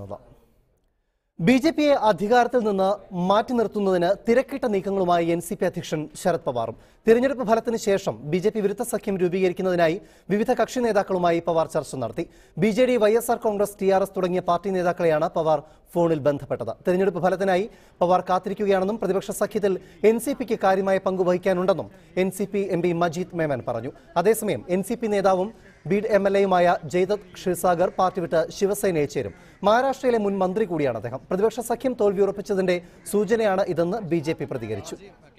പറയുന്നത് B J പിയെ അധികാരത്തിൽ നിന്ന് മാറ്റി നിർത്തുന്നതിന് തിരക്കിട്ട നീക്കങ്ങളുമായി എൻ സി പി അധ്യക്ഷൻ ശരത് പവാറും തിരഞ്ഞെടുപ്പ് ഫലത്തിന് ശേഷം ബി ജെ പി വിരുദ്ധ സഖ്യം രൂപീകരിക്കുന്നതിനായി വിവിധ കക്ഷി നേതാക്കളുമായി പവാർ ചർച്ച നടത്തി B J D Y S R Congress T R S തുടങ്ങിയ പാർട്ടി നേതാക്കളെയാണ് പവാർ ഫോണിൽ ബന്ധപ്പെട്ടത് തിരഞ്ഞെടുപ്പ് ഫലത്തിനായി പവാർ കാത്തിരിക്കുകയാണെന്നും പ്രതിപക്ഷ സഖ്യത്തിൽ എൻ സി പിക്ക് കാര്യമായ പങ്കുവഹിക്കാനുണ്ടെന്നും N C P M P Majeed Memon പറഞ്ഞു അതേസമയം എൻ സി പി നേതാവും ബീഡ് എം എൽ എയുമായ ജയ്ദത്ത് ക്ഷീർസാഗർ പാർട്ടി വിട്ട് ശിവസേനയെ ചേരും മഹാരാഷ്ട്രയിലെ മുൻ മന്ത്രി കൂടിയാണ് അദ്ദേഹം പ്രതിപക്ഷ സഖ്യം തോൽവി ഉറപ്പിച്ചതിന്റെ സൂചനയാണ് ഇതെന്ന് ബി ജെ പി പ്രതികരിച്ചു